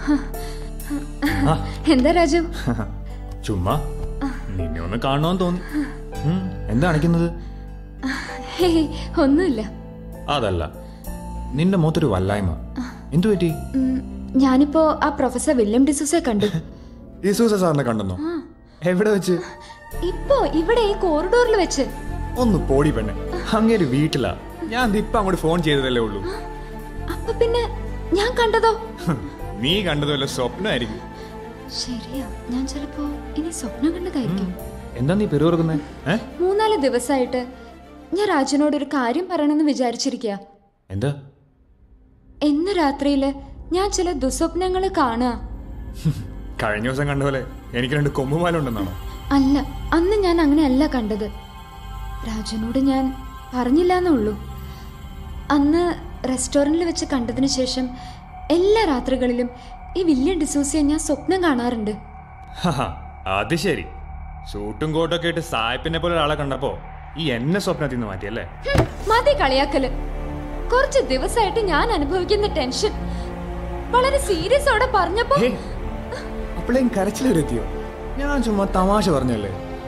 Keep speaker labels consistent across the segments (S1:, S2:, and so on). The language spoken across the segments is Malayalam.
S1: എന്താ രാജു
S2: ചുമ്മാ നിന്നെ ഒന്ന് കാണണമെന്ന് തോന്നി ഉം, എന്താ അണിക്കുന്നത്
S1: ഹേയ് ഒന്നുമില്ല
S2: അതല്ല നിന്റെ മുഖത്തൊരു വല്ലായ്മ എന്തു പറ്റി
S1: ഉം, ഞാനിപ്പോ ആ പ്രൊഫസർ വില്യം ഡിസൂസെ കണ്ടു
S2: ഡിസൂസ സാറിനെ കണ്ടെന്നോ എവിടെ വെച്ച്
S1: ഇപ്പോ ഇവിടെ ഈ കോറിഡോറിൽ വെച്ച്
S2: ഒന്ന് പോടി പെണ്ണെ അങ്ങേര് വീട്ടിലാ ഞാൻ ദേ ഇപ്പൊ അങ്ങോട്ട് ഫോൺ ചെയ്തതല്ലേ ഉള്ളൂ
S1: അപ്പൊ പിന്നെ ഞാൻ കണ്ടതോ
S2: നീ കണ്ടതുമല്ല സ്വപ്നമായിരിക്കും
S1: ശരിയാ ഞാൻ ചിലപ്പോ ഇനി സ്വപ്നം കണ്ടതായിരിക്കും
S2: എന്താ നീ പെരുവർക്കുന്നേ ഏ
S1: മൂന്നാല് ദിവസമായിട്ട് ഞാൻ രാജനോട് ഒരു കാര്യം പറയണമെന്ന് വിചാരിച്ചിരിക്കുക
S2: എന്താ
S1: ഇന്ന് രാത്രിയില് ഞാൻ ചില ദുസ്വപ്നങ്ങൾ കാണുക
S2: കഴിഞ്ഞ ദിവസം കണ്ട പോലെ എനിക്ക് രണ്ട് കൊമ്പുമാലുണ്ടെന്നാണോ
S1: അല്ല അന്ന് ഞാൻ അങ്ങനെയല്ല കണ്ടത് രാജനോട് ഞാൻ പറഞ്ഞില്ല എന്നുള്ളൂ അന്ന് റെസ്റ്റോറൻറ്റിൽ വെച്ച് കണ്ടതിന് ശേഷം എല്ലാ രാത്രികളിലും ഈ വില്യം ഡിസൂസിയെ ഞാൻ സ്വപ്നം കാണാറുണ്ട്
S2: ഹഹ, അത് ശരി സൂട്ടും കോട്ടൊക്കെ ഇട്ട് സായപ്പിനെ പോലെ ഒരാളെ കണ്ടപ്പോ ഈ എന്നെ സ്വപ്നത്തിൽ നിന്ന് മാറ്റിയല്ലേ
S1: ഹും, മതി കളിയാക്കല് കുറച്ച് ദിവസമായിട്ട് ഞാൻ അനുഭവിക്കുന്ന ടെൻഷൻ വളരെ സീരിയസ് ഓടെ പറഞ്ഞപ്പോ
S2: ഹേ, അപ്പോഴേക്കും കരച്ചിലെത്തിയോ ഞാൻ ചുമ്മാ തമാശ പറഞ്ഞല്ലേ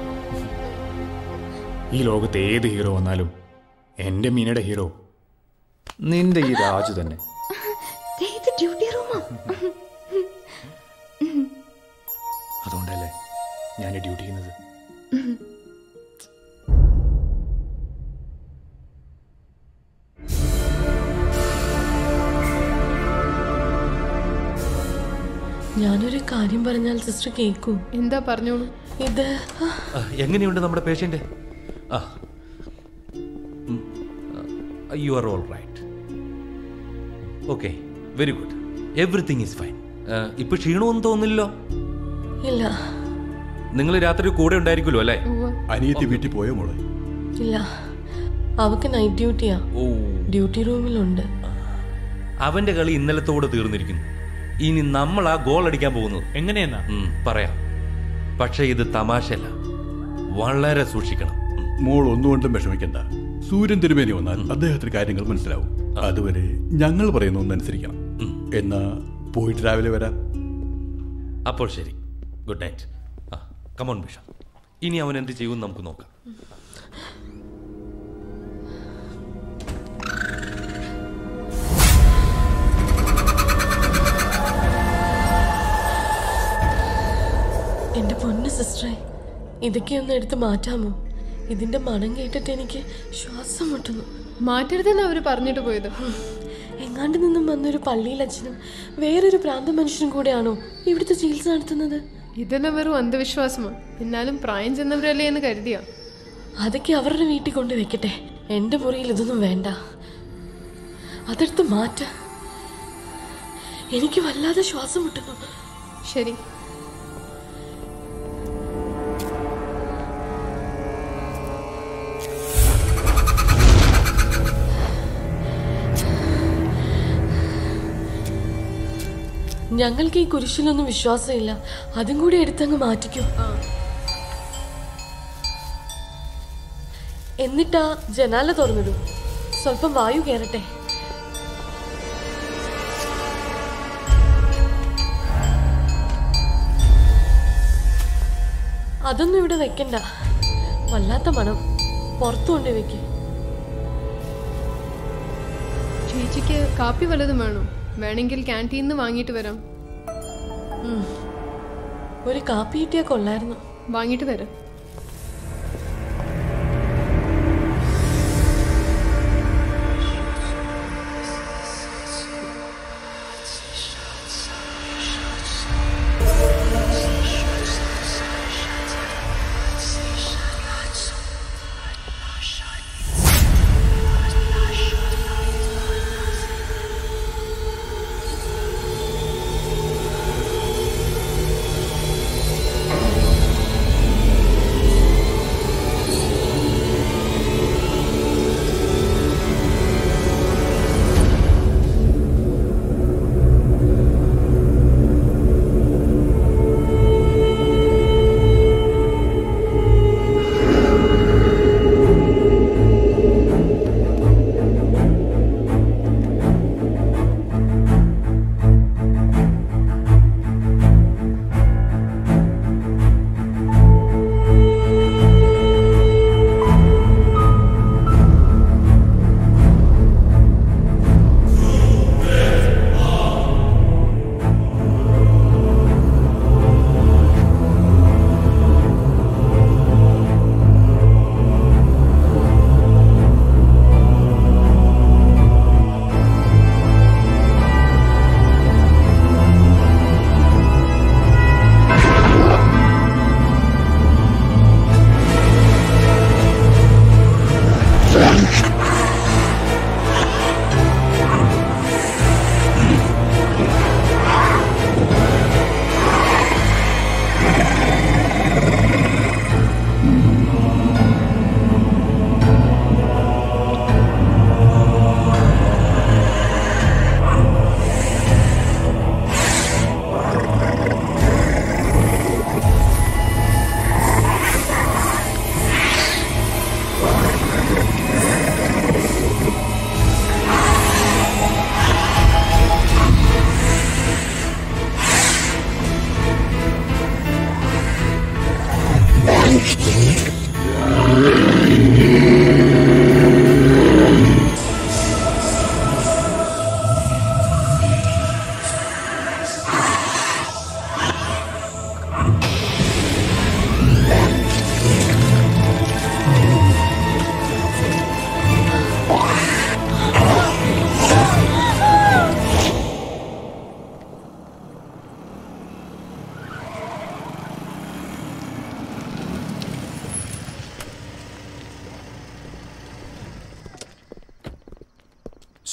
S2: ഈ ലോകത്ത് ഏത് ഹീറോ വന്നാലും എന്റെ മീനയുടെ ഹീറോ നിന്റെ ഈ രാജു തന്നെ
S1: ദേ, ഇത് ഡ്യൂട്ടി റൂമാ
S2: അതുകൊണ്ടല്ലേ ഞാൻ ഡ്യൂട്ടി ചെയ്യുന്നത്
S3: ഞാനൊരു കാര്യം പറഞ്ഞാൽ സിസ്റ്റർ കേൾക്കൂ
S4: എന്താ പറഞ്ഞോളൂ
S3: ഇത്
S5: ആ, എങ്ങനെയുണ്ട് നമ്മുടെ patient ah you are all right okay very good everything is fine ഇപ്പൊ ക്ഷീണമൊന്നും തോന്നില്ലല്ലോ
S3: ഇല്ല
S5: നിങ്ങൾ രാത്രി കൂടെ ഉണ്ടായിരിക്കുമല്ലോ അല്ലേ
S6: അനിയത്തി വീട്ടിൽ പോയോ മോളെ
S3: ഇല്ല അവക്ക് നൈറ്റ് ഡ്യൂട്ടിയാ
S5: ഓ
S3: ഡ്യൂട്ടി റൂമിലുണ്ട്
S5: അവന്റെ കളി ഇന്നലത്തോടെ തീർന്നിരിക്കുന്നു ഇനി നമ്മൾ ആ ഗോൾ അടിക്കാൻ പോകുന്നത്
S2: എങ്ങനെയെന്നാ
S5: ഉം, പറയാം പക്ഷേ ഇത് തമാശയല്ല വളരെ സൂക്ഷിക്കണം ഉം.
S6: മോൾ ഒന്നുകൊണ്ടും വിഷമിക്കണ്ട സൂര്യൻ തിരുമേനി വന്നാൽ അദ്ദേഹത്തിന് കാര്യങ്ങൾ മനസ്സിലാവും അതുവരെ ഞങ്ങൾ പറയുന്ന ഒന്ന് അനുസരിക്കണം എന്നാ പോയിട്ട് രാവിലെ വരാം
S5: അപ്പോൾ ശരി ഗുഡ് നൈറ്റ് ആ കമോൺ ബിഷ ഇനി അവൻ എന്ത് ചെയ്യുമെന്ന് നമുക്ക് നോക്കാം
S3: എന്റെ പൊന്ന് സിസ്റ്ററെ ഇതൊക്കെ ഒന്ന് എടുത്ത് മാറ്റാമോ ഇതിന്റെ മണം കേട്ടിട്ട് എനിക്ക് ശ്വാസം മുട്ടുന്നു
S4: മാറ്റരുതെന്ന് അവര് പറഞ്ഞിട്ട് പോയത്
S3: എങ്ങാണ്ട് നിന്നും വന്നൊരു പള്ളിയിൽ അച്ഛനും വേറൊരു പ്രാന്ത മനുഷ്യനും കൂടെയാണോ ഇവിടുത്തെ ചികിത്സ നടത്തുന്നത്
S4: ഇതെല്ലാം വെറും അന്ധവിശ്വാസമാണ് എന്നാലും പ്രായം ചെന്നവരല്ലേ എന്ന് കരുതിയാ
S3: അതൊക്കെ അവരുടെ വീട്ടിൽ കൊണ്ട് വെക്കട്ടെ എന്റെ മുറിയിൽ ഇതൊന്നും വേണ്ട അതെടുത്ത് മാറ്റ എനിക്ക് വല്ലാതെ ശ്വാസം മുട്ടുന്നു
S4: ശരി
S3: ഞങ്ങൾക്ക് ഈ കുരിശിലൊന്നും വിശ്വാസമില്ല അതും കൂടി എടുത്തങ്ങ് മാറ്റിക്കോ എന്നിട്ടാ ജനാല തുറന്നിടൂ സ്വല്പം വായു കയറട്ടെ അതൊന്നും ഇവിടെ വെക്കണ്ട വല്ലാത്ത മണം പുറത്തു കൊണ്ട് വെക്ക്
S4: ചേച്ചിക്ക് കാപ്പി വല്ലതും വേണോ വേണമെങ്കിൽ ക്യാൻറ്റീനിൽ നിന്ന് വാങ്ങിയിട്ട് വരാം
S3: ഒരു കാപ്പി കിട്ടിയാ കൊള്ളായിരുന്നു
S4: വാങ്ങിയിട്ട് വരാം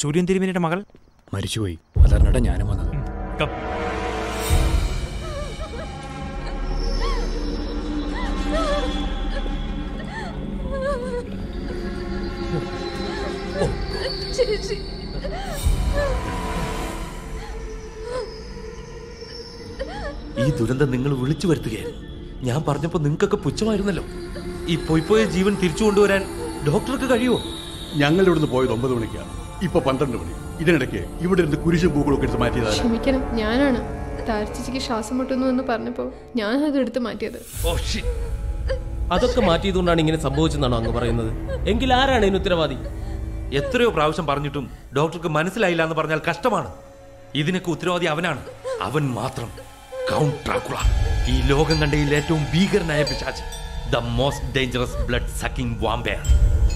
S7: സൂര്യൻ തിരുമേനിയുടെ മകൾ
S2: മരിച്ചുപോയി അതറിഞ്ഞിട്ടാ ഞാനും വന്നത്
S7: കം
S1: ചേച്ചി
S5: ഈ ദുരന്തം നിങ്ങൾ വിളിച്ചു വരുത്തുകയാണ് ഞാൻ പറഞ്ഞപ്പോൾ നിങ്ങൾക്കൊക്കെ പുച്ഛമായിരുന്നല്ലോ ഈ പൊയ്പോയ ജീവൻ തിരിച്ചു കൊണ്ടുവരാൻ ഡോക്ടർക്ക് കഴിയുമോ
S6: ഞങ്ങൾ ഇവിടുന്ന് പോയത് ഒമ്പത് മണിക്കാണ് ഇപ്പൊ പന്ത്രണ്ട് മണി ഇതിനിടയ്ക്ക് ഇവിടെ ഇരുന്ന് കുരിശും പൂക്കളൊക്കെ എടുത്ത് മാറ്റിയതാണ്
S4: ക്ഷമിക്കണം ഞാനാണ് താരച്ചിക്ക് ശ്വാസം മുട്ടുന്നു എന്ന് പറഞ്ഞപ്പോൾ ഞാൻ അത് എടുത്ത് മാറ്റിയത്
S5: ഓ shit.
S8: അതൊക്കെ മാറ്റിയതുകൊണ്ടാണ് ഇങ്ങനെ സംഭവിച്ചെന്നാണോ അങ്ങ് പറയുന്നത് എങ്കിൽ ആരാണ് ഇതിന് ഉത്തരവാദി
S5: എത്രയോ പ്രാവശ്യം പറഞ്ഞിട്ടും ഡോക്ടർക്ക് മനസ്സിലായില്ല എന്ന് പറഞ്ഞാൽ കഷ്ടമാണ് ഇതിനൊക്കെ ഉത്തരവാദി അവനാണ് അവൻ മാത്രം കൗണ്ട് ഡ്രാക്കുള ഈ ലോകം കണ്ടയിൽ ഏറ്റവും ഭീകരനായ പിശാച് the most dangerous blood sucking vampire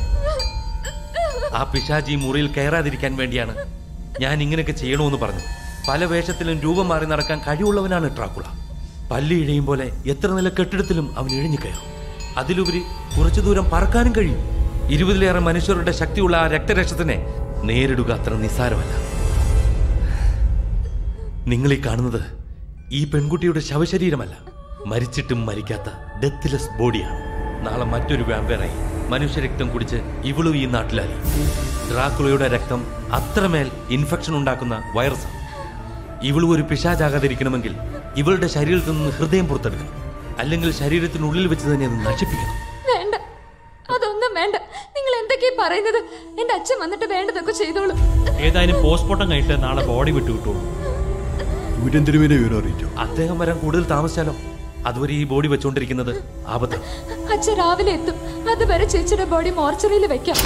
S5: ആ പിശാചി ഈ മുറിയിൽ കയറാതിരിക്കാൻ വേണ്ടിയാണ് ഞാൻ ഇങ്ങനെയൊക്കെ ചെയ്യണമെന്ന് പറഞ്ഞു പല വേഷത്തിലും രൂപം മാറി നടക്കാൻ കഴിവുള്ളവനാണ് ഡ്രാക്കുള പല്ലി ഇഴയും പോലെ എത്ര നില കെട്ടിടത്തിലും അവൻ ഇഴഞ്ഞു കയറും അതിലുപരി കുറച്ചു ദൂരം പറക്കാനും കഴിയും ഇരുപതിലേറെ മനുഷ്യരുടെ ശക്തിയുള്ള ആ രക്തരക്ഷത്തിനെ നേരിടുക അത്ര നിസ്സാരമല്ല നിങ്ങൾ ഈ കാണുന്നത് ഈ പെൺകുട്ടിയുടെ ശവശരീരമല്ല മരിച്ചിട്ടും മരിക്കാത്ത ഡെത്ത്ലെസ് ബോഡിയാണ് നാളെ മറ്റൊരു വ്യാമ്പേറായി മനുഷ്യരക്തം കുടിച്ച് ഇവളും ഈ നാട്ടിലായി ഡ്രാക്കുളയുടെ രക്തം അത്രമേൽ ഇൻഫെക്ഷൻ ഉണ്ടാക്കുന്ന വൈറസാണ് ഇവളും ഒരു പിശാചാകാതിരിക്കണമെങ്കിൽ ഇവളുടെ ശരീരത്തിൽ നിന്ന് ഹൃദയം പുറത്തെടുക്കണം അല്ലെങ്കിൽ ശരീരത്തിനുള്ളിൽ വെച്ച് തന്നെ അത് നശിപ്പിക്കണം
S1: വേണ്ട അതൊന്നും വേണ്ട നിങ്ങൾ എന്തൊക്കെയാ പറയുന്നത് എന്റെ അച്ഛൻ വന്നിട്ട് വേണ്ടതൊക്കെ ചെയ്തോളൂ
S7: ഏതായാലും പോസ്റ്റ്മോർട്ടം കഴിഞ്ഞിട്ട് നാളെ ബോഡി വിട്ടു കിട്ടുള്ളൂ
S6: സൂര്യൻ തിരുമേനെ വിവരം അറിയിച്ചു
S5: അദ്ദേഹം വരാൻ കൂടുതൽ താമസിച്ചാലോ അതുവരെ ഈ ബോഡി വെച്ചുകൊണ്ടിരിക്കുന്നത് ആപത്താണ്
S1: അച്ഛൻ രാവിലെ എത്തും അതുവരെ ചേച്ചിയുടെ ബോഡി മോർച്ചറിയിൽ വെക്കാം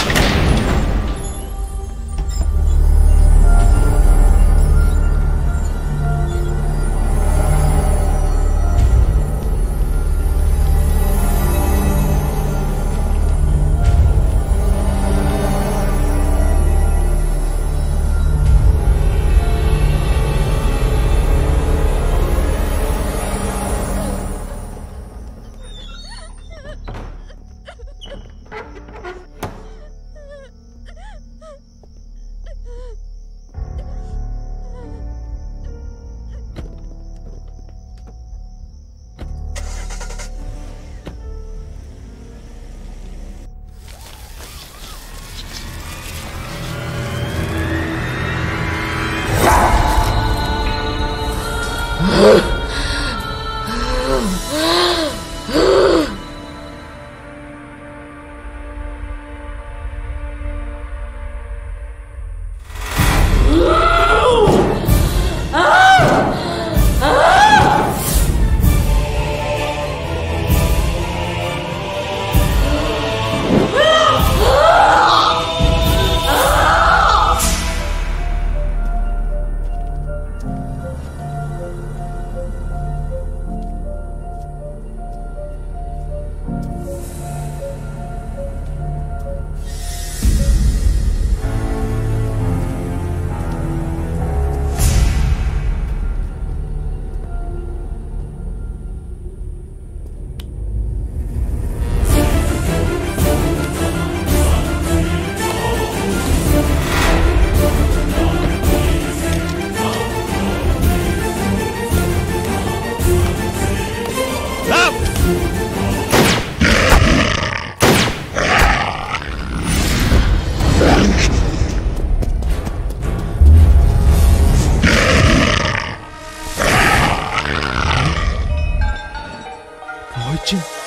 S7: മോയിച്ചു